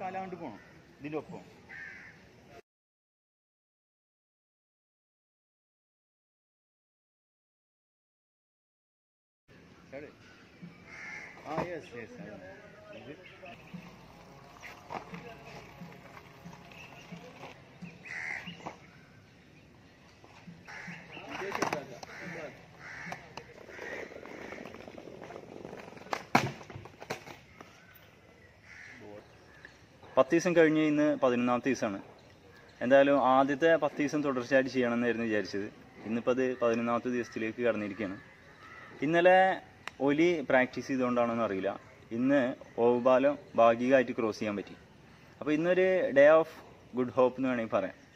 കാലാണ്ട് പോണം ഇതിന്റെ ഒപ്പം Got it. Ah, yes, yes. I know. Is it? പത്ത് ദിവസം കഴിഞ്ഞ് ഇന്ന് പതിനൊന്നാമത്തെ ദിവസമാണ് എന്തായാലും ആദ്യത്തെ പത്ത് ദിവസം തുടർച്ചയായിട്ട് ചെയ്യണമെന്നായിരുന്നു വിചാരിച്ചത് ഇന്നിപ്പോൾ അത് പതിനൊന്നാമത്തെ ദിവസത്തിലേക്ക് കടന്നിരിക്കുകയാണ് ഇന്നലെ ഒലി പ്രാക്ടീസ് ചെയ്തുകൊണ്ടാണോന്ന് അറിയില്ല ഇന്ന് ഓവുപാലം ഭാഗികമായിട്ട് ക്രോസ് ചെയ്യാൻ പറ്റി അപ്പോൾ ഇന്നൊരു ഡേ ഓഫ് ഗുഡ് ഹോപ്പ് എന്ന് വേണമെങ്കിൽ പറയാം